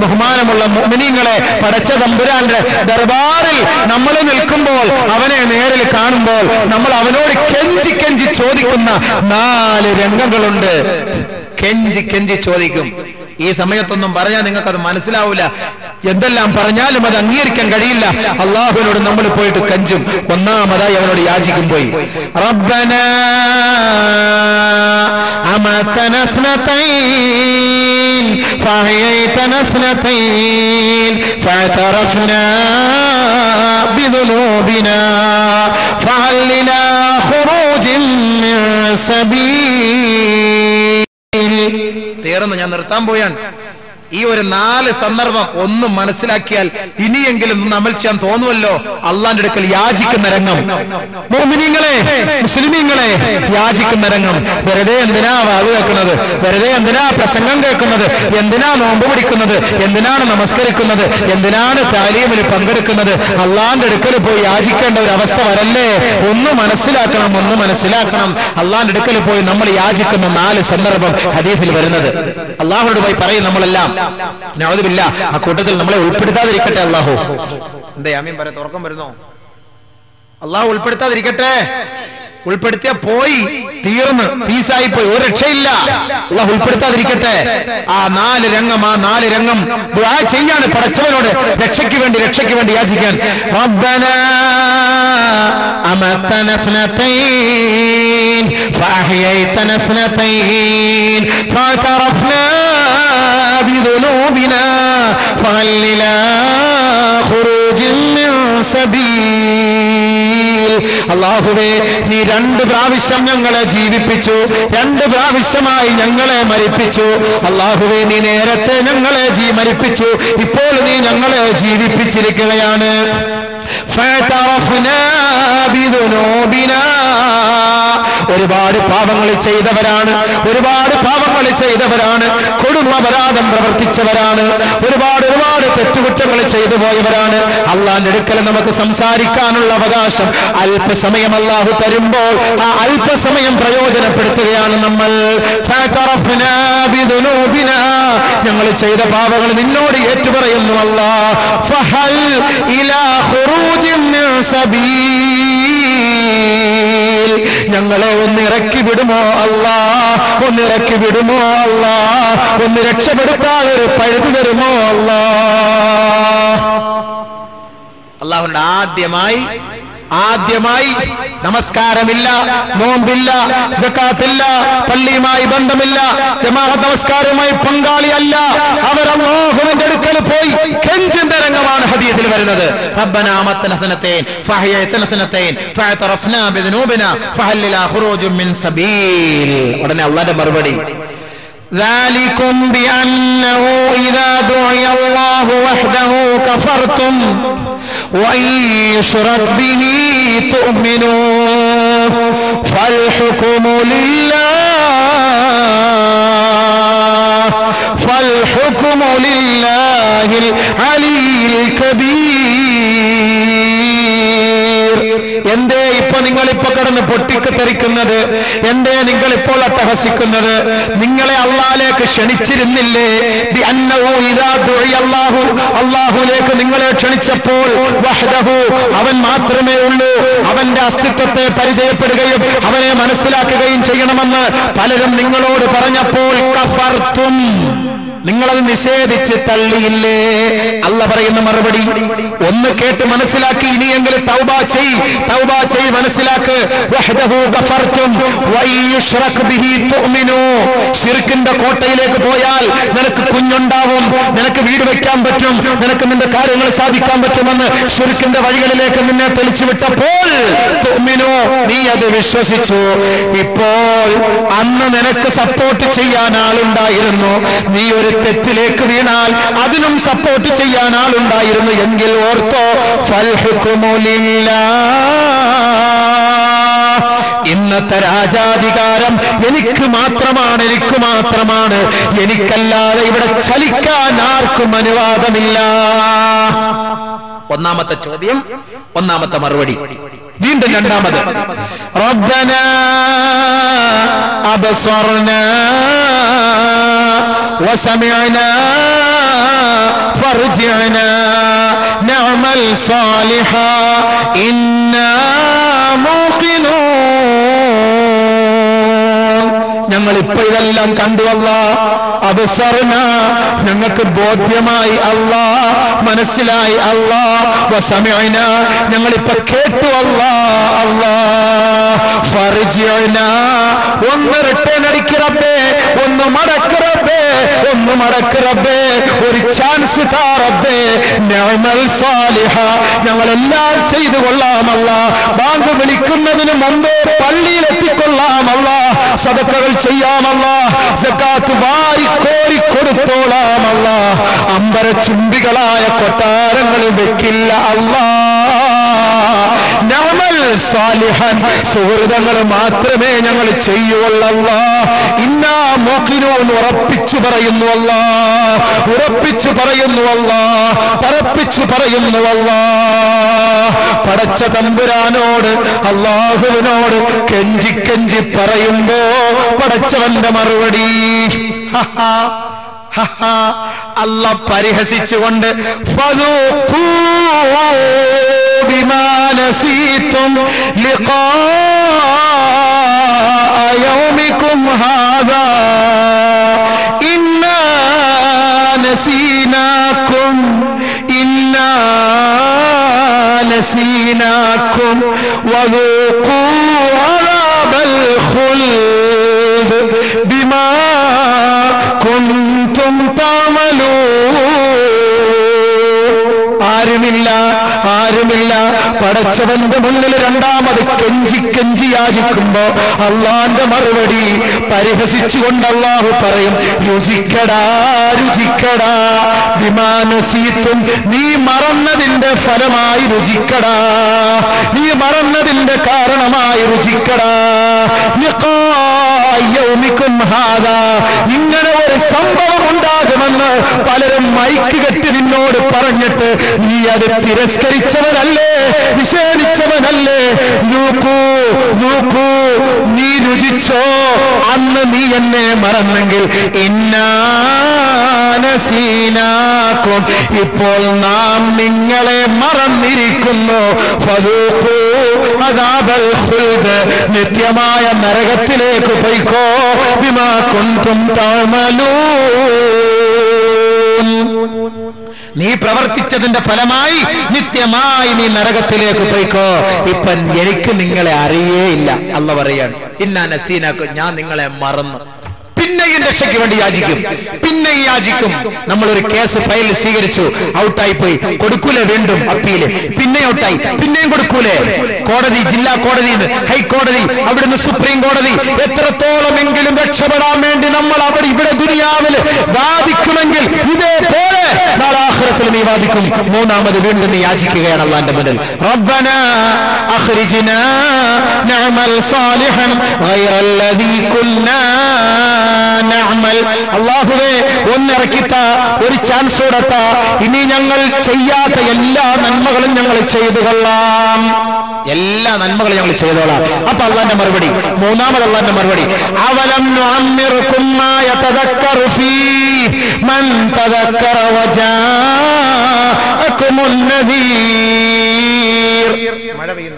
ബഹുമാനമുള്ള മുഅ്മിനീങ്ങളെ പടച്ച തമ്പുരാന്റെ ദർബാറിൽ നമ്മൾ നിൽക്കുമ്പോൾ അവനെ നേരിൽ കാണുമ്പോൾ നമ്മൾ അവനോട് കെഞ്ചി കെഞ്ചി ചോദിക്കുന്ന നാല് രംഗങ്ങളുണ്ട് കെഞ്ചി കെഞ്ചി ചോദിക്കും ഈ സമയത്തൊന്നും പറഞ്ഞാൽ നിങ്ങൾക്ക് അത് മനസ്സിലാവൂല എന്തെല്ലാം പറഞ്ഞാലും അത് അംഗീകരിക്കാൻ കഴിയില്ല അള്ളാഹുവിനോട് നമ്മൾ പോയിട്ട് കഞ്ചും ഒന്നാമതായി അവനോട് യാചിക്കും പോയി റബ്ബന അമതന اثنتين فأحييتنا اثنتين فاعترفنا بذنوبنا فهل إلى خروج من سبيل തീർന്നു ഞാൻ നിർത്താൻ പോയാണ് ഈ ഒരു നാല് സന്ദർഭം ഒന്നും മനസ്സിലാക്കിയാൽ ഇനിയെങ്കിലും ഒന്ന് അമൽ ചെയ്യാൻ തോന്നുമല്ലോ അള്ളാന്റെ അടുക്കൽ യാചിക്കുന്ന രംഗം മോമിനിങ്ങളെ മുസ്ലിമീങ്ങളെ യാചിക്കുന്ന രംഗം വെറുതെ എന്തിനാ വാത് കേൾക്കുന്നത് വെറുതെ എന്തിനാ പ്രസംഗം കേൾക്കുന്നത് എന്തിനാ നോമ്പ് പിടിക്കുന്നത് എന്തിനാണ് നമസ്കരിക്കുന്നത് എന്തിനാണ് താലീമിൽ പങ്കെടുക്കുന്നത് അള്ളാന്റെ അടുക്കൽ പോയി യാചിക്കേണ്ട ഒരു അവസ്ഥ വരല്ലേ ഒന്ന് മനസ്സിലാക്കണം ഒന്ന് മനസ്സിലാക്കണം അള്ളാന്റെ അടുക്കൽ പോയി നമ്മൾ യാചിക്കുന്ന നാല് സന്ദർഭം ഹദീഫിൽ വരുന്നത് അള്ളാഹുനോട് പോയി പറയും നമ്മളെല്ലാം നവതുമില്ല ആ കൂട്ടത്തിൽ നമ്മളെ ഉൾപ്പെടുത്താതിരിക്കട്ടെ അള്ളാഹു എന്താ യാമീൻ പറയാ തുറക്കം വരുന്നോ അള്ളാഹു ഉൾപ്പെടുത്താതിരിക്കട്ടെ ഉൾപ്പെടുത്തിയ പോയി തീർന്ന് പീസായി പോയി ഒരു രക്ഷയില്ല അള്ളാഹു ഉൾപ്പെടുത്താതിരിക്കട്ടെ ആ നാല് രംഗം ആ നാല് രംഗം ദുആ ചെയ്യാണ് പടച്ചവനോട് രക്ഷയ്ക്ക് വേണ്ടി രക്ഷയ്ക്ക് വേണ്ടി യാചിക്കാൻ റബ്ബന അമതന اثنتين فأحييتنا اثنتين فاعترفنا بذنوبنا فهل إلى خروج من سبيل അള്ളാഹുവേ നീ രണ്ട് പ്രാവശ്യം ഞങ്ങളെ ജീവിപ്പിച്ചു രണ്ട് പ്രാവശ്യമായി ഞങ്ങളെ മരിപ്പിച്ചു അള്ളാഹുവേ നീ നേരത്തെ ഞങ്ങളെ ജീ മരിപ്പിച്ചു ഇപ്പോൾ നീ ഞങ്ങളെ ജീവിപ്പിച്ചിരിക്കുകയാണ് فاعترفنا بذنوبنا ഒരുപാട് പാപങ്ങൾ ചെയ്തവരാണ് ഒരുപാട് പാപങ്ങൾ ചെയ്തവരാണ് കൊടും അപരാധം പ്രവർത്തിച്ചവരാണ് ഒരുപാട് ഒരുപാട് തെറ്റുകുറ്റങ്ങൾ ചെയ്തു പോയവരാണ് അള്ളാന്റെ അടുക്കൽ നമുക്ക് സംസാരിക്കാനുള്ള അവകാശം അല്പസമയം അള്ളാഹു തരുമ്പോൾ ആ അല്പസമയം പ്രയോജനപ്പെടുത്തുകയാണ് നമ്മൾ ഫാതറഫ്നാ ബിദുനൂബിനാ. ഞങ്ങൾ ചെയ്ത പാപങ്ങൾ നിന്നോട് ഏറ്റുപറയുന്നു അല്ലാ ഫഹൽ ഇലാ ഖുറൂജിൻ മിൻ സബീൽ ഞങ്ങളെ ഒന്ന് ഇറക്കി വിടുമോ അല്ലാ ഒന്ന് ഇറക്കി വിടുമോ അല്ലാ ഒന്ന് രക്ഷപ്പെടുത്താൻ ഒരു പഴുതു തരുമോ അല്ലാ അള്ളാഹുണ്ട് ആദ്യമായി ആദ്യമായി നമസ്കാരമില്ല നോമ്പില്ല സക്കാത്തില്ല പള്ളിയുമായി ബന്ധമില്ല ജമാഅത്ത് നമസ്കാരവുമായി പങ്കാളിയല്ല അവർ അള്ളാഹുവിന്റെ അടുക്കൽ പോയി കെഞ്ചിന്റെ രംഗമാണ് ഹദീസിൽ വരുന്നത് ربنا أمتنا سنتين فأحييتنا سنتين فاعترفنا بذنوبنا فهل إلى خروج من سبيل ഉടനെ അള്ളാന്റെ മറുപടി ذلكم بأنه إذا دعي الله وحده كفرتم وإن يشرك به تؤمنوا فالحكم لله فالحكم لله العلي الكبير എന്തേ ഇപ്പൊ നിങ്ങൾ ഇപ്പൊ കിടന്ന് പൊട്ടിക്കെത്തരിക്കുന്നത് എന്തേ നിങ്ങൾ ഇപ്പോൾ അട്ടഹസിക്കുന്നത് നിങ്ങളെ അള്ളാലേക്ക് ക്ഷണിച്ചിരുന്നില്ലേ ബി അന്നഹു ഇദാ ദുഇയ അല്ലാഹു അള്ളാഹുലേക്ക് നിങ്ങളെ ക്ഷണിച്ചപ്പോൾ വഹ്ദഹു അവൻ മാത്രമേ ഉള്ളൂ അവന്റെ അസ്തിത്വത്തെ പരിചയപ്പെടുകയും അവനെ മനസ്സിലാക്കുകയും ചെയ്യണമെന്ന് പലരും നിങ്ങളോട് പറഞ്ഞപ്പോൾ കഫർത്തും നിങ്ങളത് നിഷേധിച്ച് തള്ളിയില്ലേ അല്ല പറയുന്ന മറുപടി ഒന്ന് കേട്ട് മനസ്സിലാക്കി ഇനിയെങ്കിലും തൗബ ചെയ് തൗബ ചെയ് മനസ്സിലാക്ക് വഹ്ദഹു ഗഫർതും വയുശ്റക് ബിഹി തുഅ്മിനു ശിർക്കിന്റെ കോട്ടയിലേക്ക് പോയാൽ നിനക്ക് കുഞ്ഞുണ്ടാവും നിനക്ക് വീട് വെക്കാൻ പറ്റും നിനക്ക് നിന്റെ കാര്യങ്ങൾ സാധിക്കാൻ പറ്റുമെന്ന് ശിർക്കിന്റെ വഴികളിലേക്ക് നിന്നെ തെളിച്ചു വിട്ടപ്പോൾ തുഅ്മിനു നീ അത് വിശ്വസിച്ചു ഇപ്പോൾ അന്ന് നിനക്ക് സപ്പോർട്ട് ചെയ്യാൻ ആളുണ്ടായിരുന്നു നീ ഒരു തെറ്റിലേക്ക് വീണാൽ അതിനും സപ്പോർട്ട് ചെയ്യാൻ ആളുണ്ടായിരുന്നു എങ്കിൽ ഓർത്തോ ഫൽഹുക്കുമുലില്ലാ ഇന്നത്തെ രാജാധികാരം എനിക്ക് മാത്രമാണ് എനിക്ക് മാത്രമാണ് എനിക്കല്ലാതെ ഇവിടെ ചലിക്കാൻ ആർക്കും അനുവാദമില്ല ഒന്നാമത്തെ ചോദ്യം ഒന്നാമത്തെ മറുപടി വീണ്ടും രണ്ടാമത് റബ്ബന അബസ്വർന وسمعنا فارجعنا نعمل صالحا إنا موقنون ഞങ്ങൾ ഇപ്പൊ ഇതെല്ലാം കണ്ടു അല്ല അബസറിന ഞങ്ങൾക്ക് ബോധ്യമായി അല്ല മനസ്സിലായി അല്ല വസമിഅന ഞങ്ങൾ ഇപ്പൊ കേട്ടു അല്ല അല്ല ഫർജിഅന ഒന്ന് റിട്ടേൺ അടിക്കറബേ ഒന്ന് മടക്കറബേ ഒന്ന് മടക്കറബേ ഒരു ചാൻസ് താറബേ ഞങ്ങൾ സാലിഹ ഞങ്ങളെല്ലാം ചെയ്തു കൊള്ളാമല്ല ബാങ്ക് വിളിക്കുന്നതിന് മുമ്പേ പള്ളിയിൽ എത്തിക്കൊള്ളാമല്ല സദക്കകൾ ചെയ്യാമല്ല സക്കാത്ത് വാരി കോരി കൊടുത്തോളാമല്ല അമ്പര ചുംബികളായ കൊട്ടാരങ്ങൾ വെക്കില്ല അല്ലാ ഞങ്ങൾ സാലിഹൻ സുഹൃതങ്ങൾ മാത്രമേ ഞങ്ങൾ ചെയ്യുള്ളല്ല ഇന്നാ മൂക്കിനോന്ന് ഉറപ്പിച്ചു പറയുന്നുവല്ല ഉറപ്പിച്ചു പറയുന്നുവല്ല പറപ്പിച്ചു പറയുന്നുവല്ല പടച്ച തമ്പുരാനോട് അള്ളാഹുവിനോട് കെഞ്ചി കെഞ്ചി പറയുമ്പോ പടച്ചവന്റെ മറുപടി ഹഹാ ഹഹാ അല്ല പരിഹസിച്ചുകൊണ്ട് ഫദൂഖൂ بما نسيتم لقاء يومكم هذا إنا نسيناكم إنا نسيناكم وذوقوا عذاب الخلد بما كنتم تعملون ആരുമില്ല ആരുമില്ല പടച്ചവന്റെ മുന്നിൽ രണ്ടാമത് കെഞ്ചി കെഞ്ചി യാചിക്കുമ്പോ അള്ളാന്റെ മറുപടി പരിഹസിച്ചുകൊണ്ട് അള്ളാഹു പറയും രുചിക്കടാ രുചിക്കടാ വിമാനസീത്തും നീ മറന്നതിന്റെ ഫലമായി രുചിക്കടാ നീ മറന്നതിന്റെ കാരണമായി രുചിക്കടാ യൗമിക്കും ഹാദാ ഇങ്ങനെ ഒരു സംഭവം ഉണ്ടാകുമെന്ന് പലരും മൈക്ക് കെട്ടി നിന്നോട് പറഞ്ഞിട്ട് നീ അത് തിരസ്കരിച്ചവനല്ലേ നിഷേധിച്ചവനല്ലേ നോക്കൂ നോക്കൂ നീ രുചിച്ചോ അന്ന് നീ എന്നെ മറന്നെങ്കിൽ ഇന്നാനസീനാക്കും ഇപ്പോൾ നാം നിങ്ങളെ മറന്നിരിക്കുന്നു ഫദൂഖൂ അദാബൽ ഖുൽദ് നിത്യമായ നരകത്തിലേക്ക് പോയിക്കോ ബിമാ കുന്തും തഅമലൂൻ നീ പ്രവർത്തിച്ചതിന്റെ ഫലമായി നിത്യമായി നീ നരകത്തിലേക്ക് പോയിക്കോ ഇപ്പൊ എനിക്ക് നിങ്ങളെ അറിയേയില്ല അല്ല പറയാണ് ഇന്നാ നസീനാക്കും ഞാൻ നിങ്ങളെ മറന്നു പിന്നെയും രക്ഷയ്ക്ക് വേണ്ടി യാചിക്കും പിന്നെയും യാചിക്കും നമ്മൾ ഒരു കേസ് ഫയൽ സ്വീകരിച്ചു ഔട്ടായി പോയി കൊടുക്കൂലേ വീണ്ടും അപ്പീല് പിന്നെ ഔട്ടായി പിന്നെയും കൊടുക്കൂലേ കോടതി ജില്ലാ കോടതി ഹൈക്കോടതി അവിടുന്ന് സുപ്രീം കോടതി എത്രത്തോളമെങ്കിലും രക്ഷപ്പെടാൻ വേണ്ടി നമ്മൾ അവിടെ ഇവിടെ ദുനിയാവിൽ വാദിക്കുമെങ്കിൽ ഇതേപോലെ നാളെ ആഖിറത്തിൽ നീ വാദിക്കും മൂന്നാമത് വീണ്ടും നീ യാചിക്കുകയാണ് അള്ളാന്റെ മുന്നിൽ റബ്ബന അഖ്രിജ്നാ നഅമൽ സാലിഹൻ ഗൈറല്ലദീ കുന്നാ നഅമൽ അല്ലാഹുവേ ഒന്നിറക്കിത്ത ഒരു ചാൻസ് കൊടുത്ത ഇനി ഞങ്ങൾ ചെയ്യാത്ത എല്ലാ നന്മകളും ഞങ്ങൾ ചെയ്തു കൊള്ളാം എല്ലാ നന്മകളും ഞങ്ങൾ ചെയ്തോളാം അപ്പൊ അള്ളാന്റെ മറുപടി മൂന്നാമത് അള്ളാന്റെ മറുപടി അവലം നുഅമ്മിറുക്കും മാ യതദക്കറു ഫീ മൻ തദക്കറ വജാഅകുമുൻ നദീർ മഴ പെയ്യുന്ന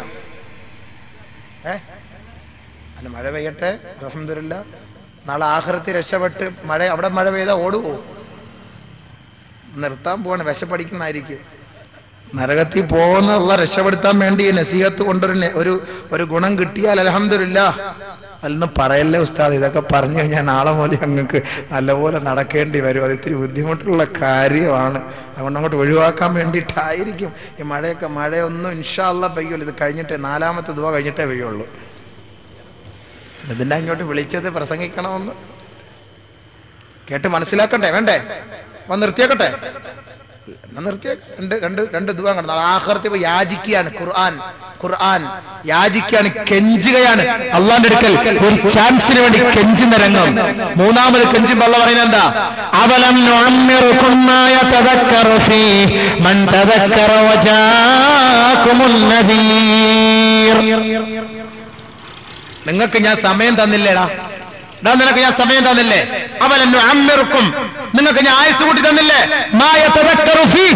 അല്ല മഴ പെയ്യട്ടെ അലഹമില്ല നാളെ ആഹൃത്തി രക്ഷപ്പെട്ട് മഴ അവിടെ മഴ പെയ്താൽ ഓടുവോ നിർത്താൻ പോവാണ് വിശപ്പടിക്കുന്നതായിരിക്കും നരകത്തിൽ പോകുന്നുള്ള രക്ഷപ്പെടുത്താൻ വേണ്ടി ഈ നസീഹത്ത് കൊണ്ടൊരു നെ- ഒരു ഒരു ഗുണം കിട്ടിയാൽ അലഹമില്ല അതൊന്നും പറയല്ലേ ഉസ്താദ് ഇതൊക്കെ പറഞ്ഞു കഴിഞ്ഞാൽ നാളെ മുതൽ ഞങ്ങൾക്ക് നല്ലപോലെ നടക്കേണ്ടി വരും അത് ഇത്തിരി ബുദ്ധിമുട്ടുള്ള കാര്യമാണ് അതുകൊണ്ട് അങ്ങോട്ട് ഒഴിവാക്കാൻ വേണ്ടിയിട്ടായിരിക്കും ഈ മഴയൊക്കെ മഴയൊന്നും ഇൻഷാല്ല പെയ്യുള്ളൂ ഇത് കഴിഞ്ഞിട്ടേ നാലാമത്തെ ദുവ കഴിഞ്ഞിട്ടേ പെയ്യുള്ളൂ ഇതിൻ്റെ അങ്ങോട്ട് വിളിച്ചത് പ്രസംഗിക്കണമെന്ന് കേട്ട് മനസ്സിലാക്കണ്ടേ വേണ്ടേ വന്ന് നിർത്തിയേക്കട്ടെ എന്നാ നിർത്തിയ രണ്ട് രണ്ട് രണ്ട് ദുവാ കണ്ടു ആഹർത്തി യാചിക്കുകയാണ് ഖുർആൻ ഖുർആൻ യാചിക്കുകയാണ് കെഞ്ചുകയാണ് അള്ളാന്റെ അടുക്കൽ ഒരു ചാൻസിന് വേണ്ടി കെഞ്ചുന്ന രംഗം മൂന്നാമത് കെഞ്ചുമ്പോ അള്ള പറയുന്നത് എന്താ അവലം നുഅമ്മിറുക്കും മാ യതദക്കറു ഫീ മൻ തദക്കറ വജാഅകുമുൻ നദീർ നിങ്ങൾക്ക് ഞാൻ സമയം തന്നില്ലേടാ ഡാ നിനക്ക് ഞാൻ സമയം തന്നില്ലേ അവലം നുഅമ്മിറുക്കും നിങ്ങൾക്ക് ഞാൻ ആയുസ് കൂട്ടി തന്നില്ലേ മാ യതദക്കറു ഫീ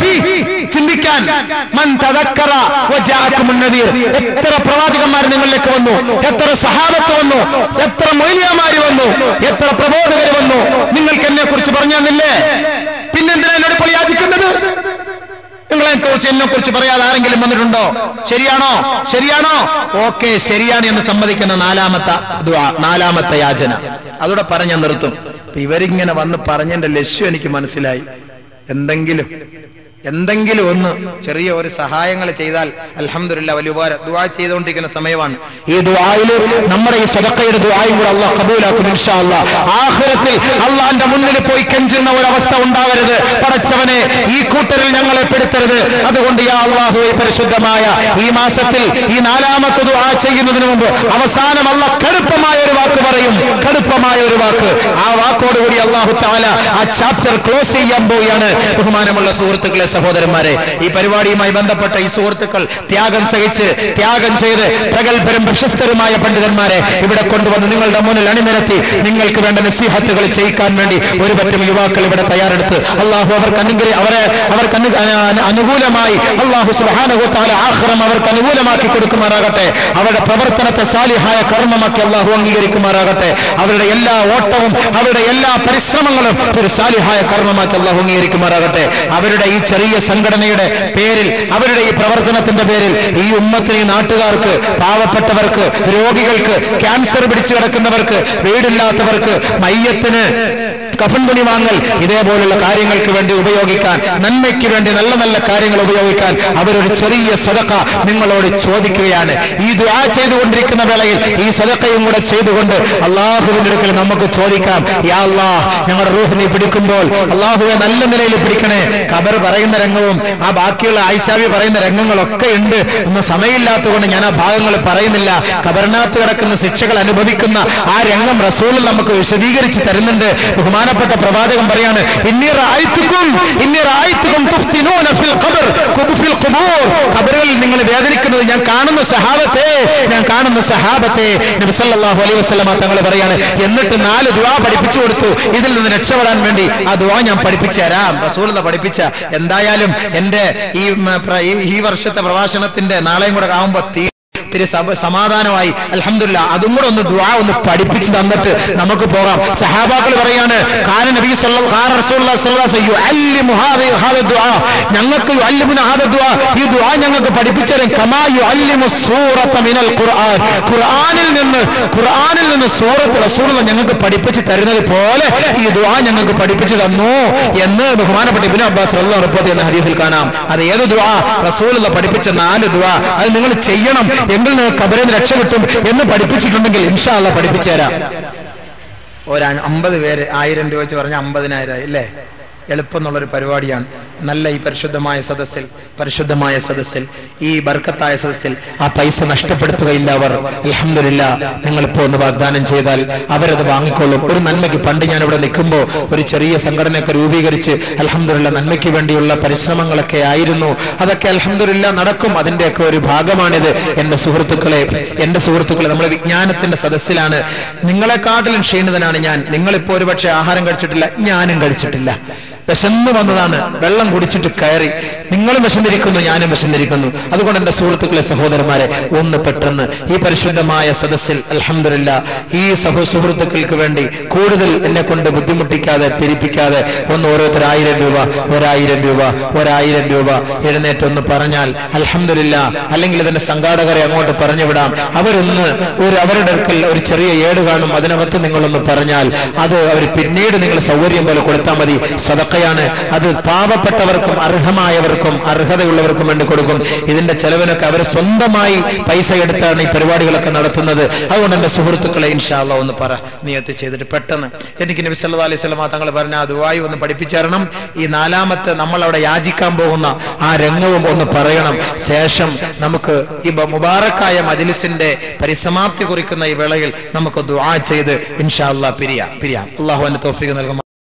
ജീവിക്കാൻ മൻ തദക്കറ വജാഅക്കുമുൻ നദീർ. എത്ര പ്രവാചകന്മാർ നിങ്ങളിലേക്ക് വന്നു എത്ര സഹാബത്ത് വന്നു എത്ര മൊയ്ലിയമാര് വന്നു എത്ര പ്രബോധകർ വന്നു നിങ്ങൾക്ക് എന്നെ കുറിച്ച് പറഞ്ഞു തന്നില്ലേ പിന്നെന്തിനാ എന്നോട് ഇപ്പോൾ യാചിക്കുന്നത് നിങ്ങളെ കുറിച്ച് എന്നെ കുറിച്ച് പറയാതെ ആരെങ്കിലും വന്നിട്ടുണ്ടോ ശരിയാണോ ശരിയാണോ ഓക്കെ ശരിയാണ് എന്ന് സമ്മതിക്കുന്ന നാലാമത്തെ ദുആ, നാലാമത്തെ യാചന അതോടെ പറഞ്ഞ നിർത്തും അപ്പൊ ഇവരിങ്ങനെ വന്ന് പറഞ്ഞതിന്റെ ലക്ഷ്യം എനിക്ക് മനസ്സിലായി എന്തെങ്കിലും എന്തെങ്കിലും ഒന്ന് ചെറിയ ഒരു സഹായങ്ങൾ ചെയ്താൽ അൽഹംദുലില്ലാ വലിയ ഉപകാരം ദുആ ചെയ്തുകൊണ്ടിരിക്കുന്ന സമയമാണ് ഈ ദുആയില് നമ്മുടെ ഈ സദക്കയുടെ ദുആയും കൂടെ അള്ളാഹ് കബൂലാക്കും ഇൻഷാ അല്ലാഹ് ആഖിറത്തിൽ അള്ളാന്റെ മുന്നിൽ പോയി കെഞ്ചുന്ന ഒരു അവസ്ഥ ഉണ്ടാകരുത് പടച്ചവനെ ഈ കൂട്ടരിൽ ഞങ്ങളെ പെടുത്തരുത് അതുകൊണ്ട് യാ അള്ളാഹു ഈ പരിശുദ്ധമായ ഈ മാസത്തിൽ ഈ നാലാമത്തെ ദുആ ചെയ്യുന്നതിന് മുമ്പ് അവസാനം അള്ളാഹ് കടുപ്പമായ ഒരു വാക്ക് പറയും കടുപ്പമായ ഒരു വാക്ക് ആ വാക്കോടുകൂടി അള്ളാഹു താല ആ ചാപ്റ്റർ ക്ലോസ് ചെയ്യാൻ പോവുകയാണ് ബഹുമാനമുള്ള സുഹൃത്തുക്കളെ സഹോദരന്മാരെ ഈ പരിപാടിയുമായി ബന്ധപ്പെട്ട ഈ സുഹൃത്തുക്കൾ ത്യാഗം സഹിച്ച് ത്യാഗം ചെയ്ത് പ്രഗത്ഭരും പ്രശസ്തരുമായ പണ്ഡിതന്മാരെ ഇവിടെ കൊണ്ടുവന്ന് നിങ്ങളുടെ മുന്നിൽ അണിനിരത്തി നിങ്ങൾക്ക് വേണ്ട നസീഹത്തുകൾ ചെയ്യിക്കാൻ വേണ്ടി ഒരു പറ്റം യുവാക്കൾ ഇവിടെ തയ്യാറെടുത്ത് അള്ളാഹു അവർക്ക് അനുഗ്രഹ അവരെ അവർക്ക് അനു- അനു- അനുകൂലമായി അള്ളാഹു സുബാനുഭൂത്താല ആഹ്റം അവർക്ക് അനുകൂലമാക്കി കൊടുക്കുമാറാകട്ടെ അവരുടെ പ്രവർത്തനത്തെ സാലിഹായ കർമ്മമാക്കി അള്ളാഹു അംഗീകരിക്കുമാറാകട്ടെ അവരുടെ എല്ലാ ഓട്ടവും അവരുടെ എല്ലാ പരിശ്രമങ്ങളും ഒരു സാലിഹായ കർമ്മമാക്കി അള്ളാഹു അംഗീകരിക്കുമാറാകട്ടെ അവരുടെ ഈ ചെറിയ സംഘടനയുടെ പേരിൽ അവരുടെ ഈ പ്രവർത്തനത്തിന്റെ പേരിൽ ഈ ഉമ്മത്തിന് ഈ നാട്ടുകാർക്ക് പാവപ്പെട്ടവർക്ക് രോഗികൾക്ക് ക്യാൻസർ പിടിച്ചു കിടക്കുന്നവർക്ക് വീടില്ലാത്തവർക്ക് മയ്യത്തിന് കഫൻ തുണി വാങ്ങൽ ഇതേപോലുള്ള കാര്യങ്ങൾക്ക് വേണ്ടി ഉപയോഗിക്കാൻ നന്മയ്ക്ക് വേണ്ടി നല്ല നല്ല കാര്യങ്ങൾ ഉപയോഗിക്കാൻ അവരൊരു ചെറിയ സദക്ക നിങ്ങളോട് ചോദിക്കുകയാണ് ഈ ദുആ ചെയ്തുകൊണ്ടിരിക്കുന്ന വേളയിൽ ഈ സദക്കയും കൂടെ ചെയ്തുകൊണ്ട് അള്ളാഹുവിന്റെ അടുക്കൽ നമുക്ക് ചോദിക്കാം യാ അല്ലാഹ് ഞങ്ങളുടെ റൂഹ് നീ പിടിക്കുമ്പോൾ അള്ളാഹുവെ നല്ല നിലയിൽ പിടിക്കണേ ഖബർ പറയുന്ന രംഗവും ആ ബാക്കിയുള്ള ആയിഷാവി പറയുന്ന രംഗങ്ങളൊക്കെ ഉണ്ട് ഒന്ന് സമയമില്ലാത്തതുകൊണ്ട് ഞാൻ ആ ഭാഗങ്ങൾ പറയുന്നില്ല ഖബറിനകത്ത് കിടക്കുന്ന ശിക്ഷകൾ അനുഭവിക്കുന്ന ആ രംഗം റസൂൽ നമുക്ക് വിശദീകരിച്ച് തരുന്നുണ്ട് ബഹുമാനപ്പെട്ട പ്രവാചകൻ പറയാണ് ഇന്നി റായിത്തുക്കും ഇന്നി റായിത്തുക്കും തുഫ്തിനൂന ഫിൽ ഖബർ കുബ് ഫിൽ ഖുബൂർ ഖബറുകളിൽ നിങ്ങൾ വേദനിക്കുന്നത് ഞാൻ കാണുന്ന സഹാബത്തെ ഞാൻ കാണുന്ന സഹാബത്തെ നബി സല്ലല്ലാഹു അലൈഹി വസല്ലമ തങ്ങൾ പറയാണ് എന്നിട്ട് നാല് ദുആ പഠിപ്പിച്ചു കൊടുത്തു ഇതിൽ നിന്ന് രക്ഷപ്പെടാൻ വേണ്ടി ആ ദുആ ഞാൻ പഠിപ്പിച്ചു തരാം റസൂലുള്ള പഠിപ്പിച്ച എന്തായാലും എന്റെ ഈ ഉം, പ്ര- ഈ- ഈ വർഷത്തെ പ്രഭാഷണത്തിന്റെ നാളെയും കൂടെ ആവുമ്പോ തീ ഇത്തിരി സബ- സമാധാനമായി അൽഹംദുലില്ല അതും കൂടെ ഒന്ന് ദുആ ഒന്ന് പഠിപ്പിച്ചു തന്നിട്ട് നമുക്ക് പോകാം സഹാബാക്കൾ പറയാണ് കാന നബി സല്ലല്ലാഹു കാന റസൂലുള്ളാഹി സ്വല്ലല്ലാഹു അലൈഹി വസല്ലം യുഅല്ലിമു ഹാദി- ഹാദ ദുആ ഞങ്ങൾക്ക് യുഅല്ലിമുന ഹാദ ദുആ ഈ ദുആ ഞങ്ങൾക്ക് പഠിപ്പിച്ചു തരും കമാ യുഅല്ലിമു സൂറത മിനൽ ഖുർആൻ ഖുർആനിൽ നിന്ന് ഖുർആനിൽ നിന്ന് സൂറത്ത് റസൂലുള്ള ഞങ്ങൾക്ക് പഠിപ്പിച്ചു തരുന്നത് പോലെ ഈ ദുആ ഞങ്ങൾക്ക് പഠിപ്പിച്ചു തന്നു എന്ന് ബഹുമാനപ്പെട്ട ഇബ്നു അബ്ബാസ് റളിയല്ലാഹു റിപ്പോർട്ട് ചെയ്യുന്ന ഹദീസിൽ കാണാം അത് ഏത് ദുആ റസൂലുള്ള പഠിപ്പിച്ച നാല് ദുആ അത് നിങ്ങൾ ചെയ്യണം എങ്കിൽ നിങ്ങൾക്ക് കബറിൽ നിന്ന് രക്ഷ കിട്ടും എന്ന് പഠിപ്പിച്ചിട്ടുണ്ടെങ്കിൽ ഇൻഷാ അല്ലാഹ് പഠിപ്പിച്ചു തരാം ഒരു അമ്പത് പേര് ആയിരം രൂപ വെച്ച് പറഞ്ഞ അമ്പതിനായിരം ആയി അല്ലേ എളുപ്പം എന്നുള്ളൊരു പരിപാടിയാണ് നല്ല ഈ പരിശുദ്ധമായ സദസ്സിൽ പരിശുദ്ധമായ സദസ്സിൽ ഈ ബർക്കത്തായ സദസ്സിൽ ആ പൈസ നഷ്ടപ്പെടുത്തുകയില്ല അവർ അൽഹംദുലില്ലാ നിങ്ങൾ ഇപ്പോൾ ഒന്ന് വാഗ്ദാനം ചെയ്താൽ അവരത് വാങ്ങിക്കൊള്ളും ഒരു നന്മയ്ക്ക് പണ്ട് ഞാൻ ഇവിടെ നിൽക്കുമ്പോൾ ഒരു ചെറിയ സംഘടനയൊക്കെ രൂപീകരിച്ച് അൽഹംദുലില്ലാ നന്മയ്ക്ക് വേണ്ടിയുള്ള പരിശ്രമങ്ങളൊക്കെ ആയിരുന്നു അതൊക്കെ അൽഹംദുലില്ലാ നടക്കും അതിന്റെയൊക്കെ ഒരു ഭാഗമാണിത് എന്റെ സുഹൃത്തുക്കളെ എന്റെ സുഹൃത്തുക്കളെ നമ്മൾ വിജ്ഞാനത്തിന്റെ സദസ്സിലാണ് നിങ്ങളെക്കാട്ടിലും ക്ഷീണിതനാണ് ഞാൻ നിങ്ങളിപ്പോ ഒരുപക്ഷെ ആഹാരം കഴിച്ചിട്ടില്ല ഞാനും കഴിച്ചിട്ടില്ല വിശന്ന് വന്നതാണ് വെള്ളം കുടിച്ചിട്ട് കയറി നിങ്ങളും വിശന്നിരിക്കുന്നു ഞാനും വിശന്നിരിക്കുന്നു അതുകൊണ്ട് എന്റെ സുഹൃത്തുക്കളെ സഹോദരന്മാരെ ഒന്ന് പെട്ടെന്ന് ഈ പരിശുദ്ധമായ സദസ്സിൽ അൽഹംദുലില്ലാ ഈ സഹോ സുഹൃത്തുക്കൾക്ക് വേണ്ടി കൂടുതൽ എന്നെ കൊണ്ട് ബുദ്ധിമുട്ടിക്കാതെ പിരിപ്പിക്കാതെ ഒന്ന് ഓരോരുത്തർ ആയിരം രൂപ ഒരായിരം രൂപ ഒരായിരം രൂപ എഴുന്നേറ്റ് ഒന്ന് പറഞ്ഞാൽ അൽഹംദുലില്ലാ അല്ലെങ്കിൽ ഇതിന്റെ സംഘാടകരെ അങ്ങോട്ട് പറഞ്ഞു വിടാം അവരൊന്ന് ഒരു അവരുടെ അടുക്കൽ ഒരു ചെറിയ ഏട് കാണും അതിനകത്ത് നിങ്ങളൊന്ന് പറഞ്ഞാൽ അത് അവർ പിന്നീട് നിങ്ങൾ സൗകര്യം പോലെ കൊടുത്താൽ മതി സദക്കയാണ് അത് പാവപ്പെട്ടവർക്കും അർഹമായവർക്കും അർഹതയുള്ളവർക്കും വേണ്ടി കൊടുക്കും ഇതിന്റെ ചെലവിനൊക്കെ അവർ സ്വന്തമായി പൈസ എടുത്താണ് ഈ പരിപാടികളൊക്കെ നടത്തുന്നത് അതുകൊണ്ട് എന്റെ സുഹൃത്തുക്കളെ ഇൻഷാല്ല ഒന്ന് പറ നിയത്ത് ചെയ്തിട്ട് പെട്ടെന്ന് എനിക്ക് നബി സല്ലല്ലാഹു അലൈഹി വസല്ലമ തങ്ങൾ പറഞ്ഞ അതുവായി ഒന്ന് പഠിപ്പിച്ചേരണം ഈ നാലാമത്തെ നമ്മൾ അവിടെ യാചിക്കാൻ പോകുന്ന ആ രംഗവും ഒന്ന് പറയണം ശേഷം നമുക്ക് ഈ ബ- മുബാറക്കായ മജ്ലിസിന്റെ പരിസമാപ്തി കുറിക്കുന്ന ഈ വേളയിൽ നമുക്ക് ദുആ ചെയ്ത് ഇൻഷാ അല്ലാ പിരിയാം പിരിയാം അള്ളാഹു എന്റെ തോഫിക്ക് നൽകും